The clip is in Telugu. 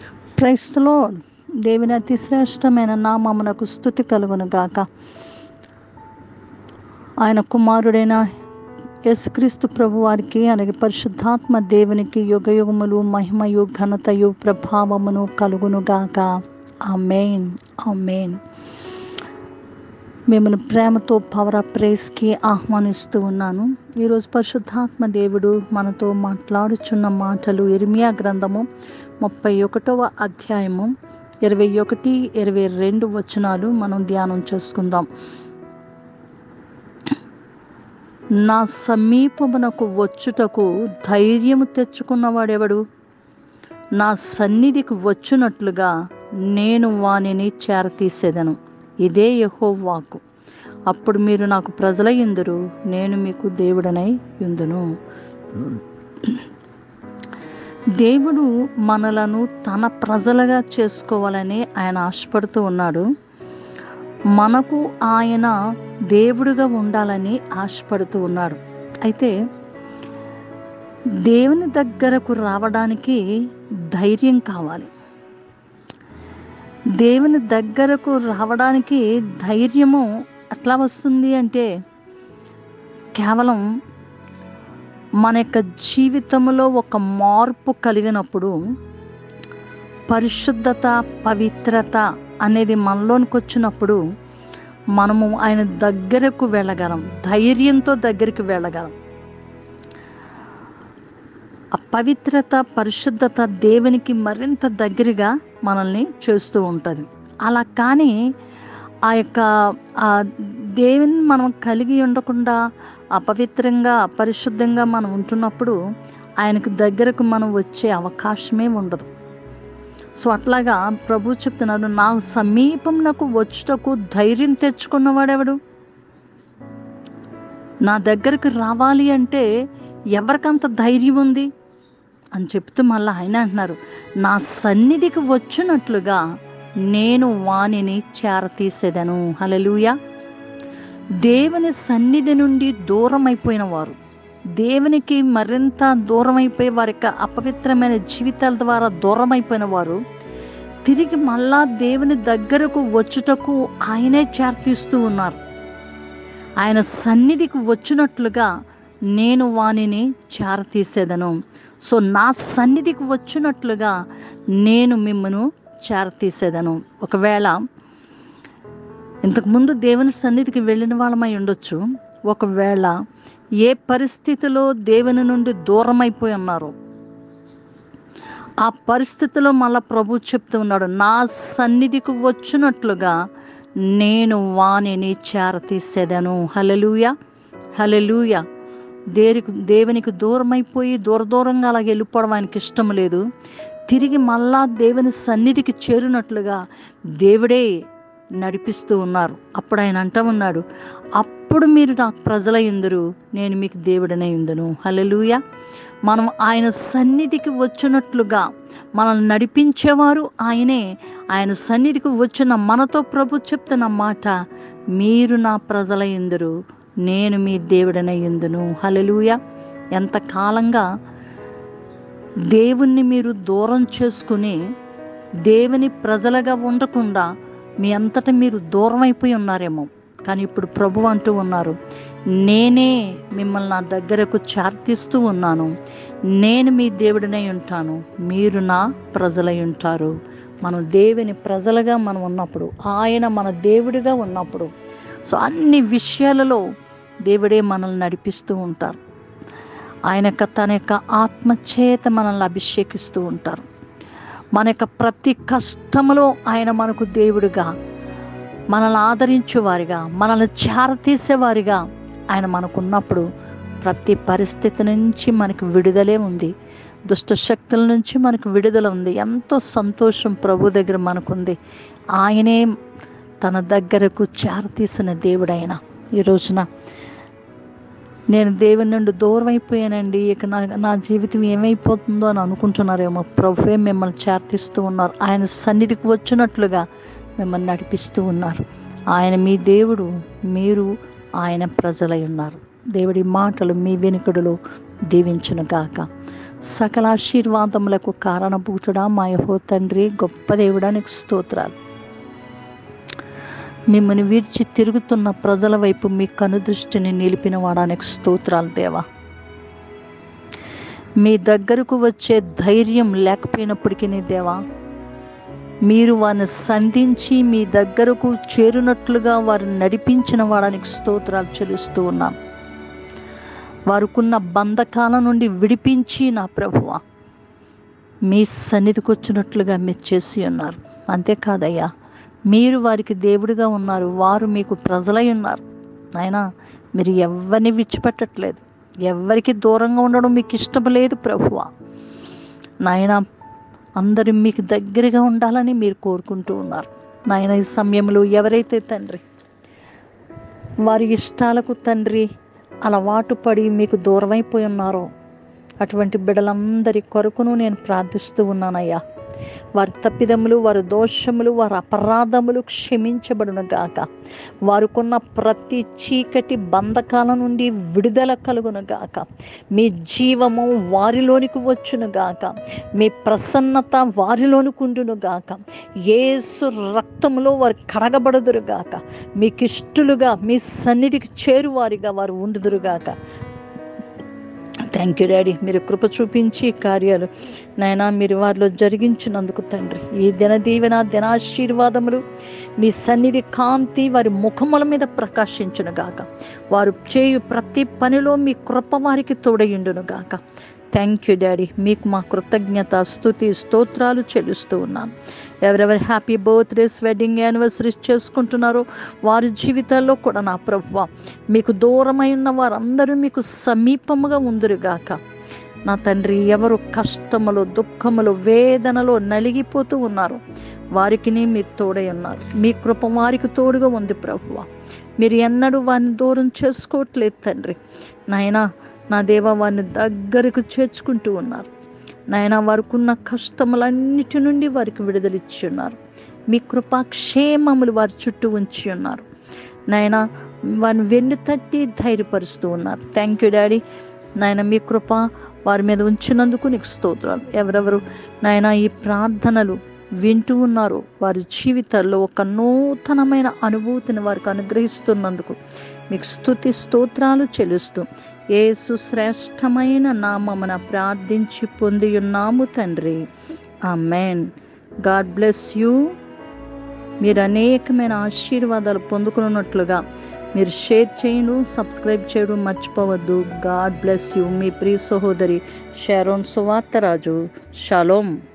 క్రైస్తలో దేవుని అతి శ్రేష్టమైన నామమునకు స్థుతి కలుగును గాక ఆయన కుమారుడైన యేసుక్రీస్తు ప్రభు వారికి అలాగే పరిశుద్ధాత్మ దేవునికి యుగ యుగములు మహిమయు ఘనతయు ప్రభావమును కలుగును గాక ఆమెన్ ఆమెన్ మిమ్మల్ని ప్రేమతో పవర్ ఆఫ్ ప్రేస్కి ఆహ్వానిస్తూ ఉన్నాను ఈరోజు పరిశుద్ధాత్మ దేవుడు మనతో మాట్లాడుచున్న మాటలు ఇర్మియా గ్రంథము ముప్పై ఒకటవ అధ్యాయము ఇరవై ఒకటి ఇరవై రెండు వచనాలు మనం ధ్యానం చేసుకుందాం నా సమీపమునకు వచ్చుటకు ధైర్యము తెచ్చుకున్నవాడెవడు నా సన్నిధికి వచ్చునట్లుగా నేను వానిని చేరతీసేదను ఇదే యహో వాకు అప్పుడు మీరు నాకు ప్రజల ఇందురు నేను మీకు దేవుడనై యుందును దేవుడు మనలను తన ప్రజలుగా చేసుకోవాలని ఆయన ఆశపడుతూ ఉన్నాడు మనకు ఆయన దేవుడుగా ఉండాలని ఆశపడుతూ ఉన్నాడు అయితే దేవుని దగ్గరకు రావడానికి ధైర్యం కావాలి దేవుని దగ్గరకు రావడానికి ధైర్యము ఎట్లా వస్తుంది అంటే కేవలం మన యొక్క జీవితంలో ఒక మార్పు కలిగినప్పుడు పరిశుద్ధత పవిత్రత అనేది మనలోనికి వచ్చినప్పుడు మనము ఆయన దగ్గరకు వెళ్ళగలం ధైర్యంతో దగ్గరికి వెళ్ళగలం ఆ పవిత్రత పరిశుద్ధత దేవునికి మరింత దగ్గరగా మనల్ని చేస్తూ ఉంటుంది అలా కానీ ఆ యొక్క ఆ దేవుని మనం కలిగి ఉండకుండా అపవిత్రంగా అపరిశుద్ధంగా మనం ఉంటున్నప్పుడు ఆయనకు దగ్గరకు మనం వచ్చే అవకాశమే ఉండదు సో అట్లాగా ప్రభు చెప్తున్నాడు నా సమీపం నాకు వచ్చుటకు ధైర్యం తెచ్చుకున్నవాడెవడు నా దగ్గరకు రావాలి అంటే ఎవరికంత ధైర్యం ఉంది అని చెప్తూ మళ్ళీ ఆయన అంటున్నారు నా సన్నిధికి వచ్చినట్లుగా నేను వాణిని చేరతీసేదను హలలుయ దేవుని సన్నిధి నుండి దూరం అయిపోయిన వారు దేవునికి మరింత దూరం అయిపోయి వారి యొక్క అపవిత్రమైన జీవితాల ద్వారా దూరం అయిపోయిన వారు తిరిగి మళ్ళా దేవుని దగ్గరకు వచ్చుటకు ఆయనే చేరతీస్తూ ఉన్నారు ఆయన సన్నిధికి వచ్చినట్లుగా నేను వానిని చేరతీసేదను సో నా సన్నిధికి వచ్చినట్లుగా నేను మిమ్మను చేరతీసేదను ఒకవేళ ఇంతకుముందు దేవుని సన్నిధికి వెళ్ళిన వాళ్ళమై ఉండొచ్చు ఒకవేళ ఏ పరిస్థితిలో దేవుని నుండి దూరం అయిపోయి ఉన్నారో ఆ పరిస్థితిలో మళ్ళా ప్రభు చెప్తూ ఉన్నాడు నా సన్నిధికి వచ్చినట్లుగా నేను వాణిని చేరతీసేదను హలలుయ హలలుయ దేనికి దేవునికి దూరం అయిపోయి దూర దూరంగా అలా వెళ్ళిపోవడం ఆయనకి ఇష్టం లేదు తిరిగి మళ్ళా దేవుని సన్నిధికి చేరినట్లుగా దేవుడే నడిపిస్తూ ఉన్నారు అప్పుడు ఆయన అంటా ఉన్నాడు అప్పుడు మీరు నాకు ప్రజల ఇందురు నేను మీకు దేవుడనే ఇందును హలలుయ మనం ఆయన సన్నిధికి వచ్చినట్లుగా మనల్ని నడిపించేవారు ఆయనే ఆయన సన్నిధికి వచ్చిన మనతో ప్రభు చెప్తున్న మాట మీరు నా ప్రజల ఇందురు నేను మీ దేవుడనై ఇందును హలలుయ ఎంతకాలంగా దేవుణ్ణి మీరు దూరం చేసుకుని దేవుని ప్రజలుగా ఉండకుండా మీ అంతటా మీరు దూరం అయిపోయి ఉన్నారేమో కానీ ఇప్పుడు ప్రభు అంటూ ఉన్నారు నేనే మిమ్మల్ని నా దగ్గరకు చార్తిస్తూ ఉన్నాను నేను మీ దేవుడినై ఉంటాను మీరు నా ప్రజలై ఉంటారు మనం దేవుని ప్రజలుగా మనం ఉన్నప్పుడు ఆయన మన దేవుడిగా ఉన్నప్పుడు సో అన్ని విషయాలలో దేవుడే మనల్ని నడిపిస్తూ ఉంటారు ఆయన యొక్క తన యొక్క ఆత్మచేత మనల్ని అభిషేకిస్తూ ఉంటారు మన యొక్క ప్రతి కష్టములో ఆయన మనకు దేవుడిగా మనల్ని ఆదరించేవారిగా మనల్ని చేరతీసేవారిగా ఆయన మనకున్నప్పుడు ప్రతి పరిస్థితి నుంచి మనకు విడుదలే ఉంది దుష్ట శక్తుల నుంచి మనకు విడుదల ఉంది ఎంతో సంతోషం ప్రభు దగ్గర మనకుంది ఆయనే తన దగ్గరకు చేరతీసిన దేవుడైన ఈ రోజున నేను దేవుని నుండి దూరం అయిపోయానండి ఇక నా నా జీవితం ఏమైపోతుందో అని అనుకుంటున్నారేమో ప్రభువే మిమ్మల్ని చేర్తిస్తూ ఉన్నారు ఆయన సన్నిధికి వచ్చినట్లుగా మిమ్మల్ని నడిపిస్తూ ఉన్నారు ఆయన మీ దేవుడు మీరు ఆయన ప్రజలై ఉన్నారు దేవుడి మాటలు మీ వెనుకడులో దీవించును గాక సకల ఆశీర్వాదములకు కారణభూతుడా మా యహో తండ్రి గొప్ప దేవుడా నీకు స్తోత్రాలు మిమ్మల్ని విడిచి తిరుగుతున్న ప్రజల వైపు మీ కనుదృష్టిని నిలిపిన వాడానికి స్తోత్రాలు దేవా మీ దగ్గరకు వచ్చే ధైర్యం లేకపోయినప్పటికీ దేవా మీరు వారిని సంధించి మీ దగ్గరకు చేరునట్లుగా వారిని నడిపించిన వాడానికి స్తోత్రాలు చెల్లిస్తూ ఉన్నాను వారికున్న బంధకాల నుండి విడిపించి నా ప్రభువ మీ సన్నిధికి వచ్చినట్లుగా మీరు చేసి ఉన్నారు అంతేకాదయ్యా మీరు వారికి దేవుడిగా ఉన్నారు వారు మీకు ప్రజలై ఉన్నారు అయినా మీరు ఎవరిని విడిచిపెట్టట్లేదు ఎవరికి దూరంగా ఉండడం మీకు ఇష్టం లేదు ప్రభువ నాయన అందరూ మీకు దగ్గరగా ఉండాలని మీరు కోరుకుంటూ ఉన్నారు నాయన ఈ సమయంలో ఎవరైతే తండ్రి వారి ఇష్టాలకు తండ్రి అలవాటు పడి మీకు దూరమైపోయి ఉన్నారో అటువంటి బిడ్డలందరి కొరకును నేను ప్రార్థిస్తూ ఉన్నానయ్యా వారి తప్పిదములు వారి దోషములు వారి అపరాధములు క్షమించబడును గాక వారికున్న ప్రతి చీకటి బంధకాల నుండి విడుదల కలుగును గాక మీ జీవము వారిలోనికి వచ్చును గాక మీ ప్రసన్నత వారిలోనికి ఉండును గాక ఏసు రక్తములో వారు కడగబడుదురు గాక మీకు ఇష్టలుగా మీ సన్నిధికి చేరువారిగా వారు ఉండుదురు గాక థ్యాంక్ యూ డాడీ మీరు కృప చూపించి ఈ కార్యాలు నాయనా మీరు వారిలో జరిగించినందుకు తండ్రి ఈ దిన దీవెన దినాశీర్వాదములు మీ సన్నిధి కాంతి వారి ముఖముల మీద ప్రకాశించును గాక వారు చేయు ప్రతి పనిలో మీ కృప వారికి తోడయుండును గాక థ్యాంక్ యూ డాడీ మీకు మా కృతజ్ఞత స్థుతి స్తోత్రాలు చెల్లిస్తూ ఉన్నాను ఎవరెవరు హ్యాపీ బర్త్డేస్ వెడ్డింగ్ యానివర్సరీస్ చేసుకుంటున్నారో వారి జీవితాల్లో కూడా నా ప్రభువ మీకు దూరమై ఉన్న వారందరూ మీకు సమీపముగా ఉందిరుగాక నా తండ్రి ఎవరు కష్టములు దుఃఖములు వేదనలో నలిగిపోతూ ఉన్నారు వారికి మీరు తోడై ఉన్నారు మీ కృప వారికి తోడుగా ఉంది ప్రభువ మీరు ఎన్నడూ వారిని దూరం చేసుకోవట్లేదు తండ్రి నాయనా నా దేవ వారిని దగ్గరకు చేర్చుకుంటూ ఉన్నారు నాయన వారికి ఉన్న కష్టములన్నిటి నుండి వారికి విడుదలిచ్చి ఉన్నారు మీ కృపాక్షేమములు వారి చుట్టూ ఉంచి ఉన్నారు నాయన వారిని వెన్ను తట్టి ధైర్యపరుస్తూ ఉన్నారు థ్యాంక్ యూ డాడీ నాయన మీ కృప వారి మీద ఉంచినందుకు నీకు స్తోత్రాలు ఎవరెవరు నాయన ఈ ప్రార్థనలు వింటూ ఉన్నారు వారి జీవితాల్లో ఒక నూతనమైన అనుభూతిని వారికి అనుగ్రహిస్తున్నందుకు మీకు స్తుతి స్తోత్రాలు చెల్లిస్తూ ఏసు శ్రేష్టమైన నామమున ప్రార్థించి పొంది ఉన్నాము తండ్రి ఆమెన్ గాడ్ బ్లెస్ యూ మీరు అనేకమైన ఆశీర్వాదాలు పొందుకున్నట్లుగా మీరు షేర్ చేయడం సబ్స్క్రైబ్ చేయడం మర్చిపోవద్దు గాడ్ బ్లెస్ యూ మీ ప్రియ సహోదరి షారోన్ సువార్తరాజు షలోం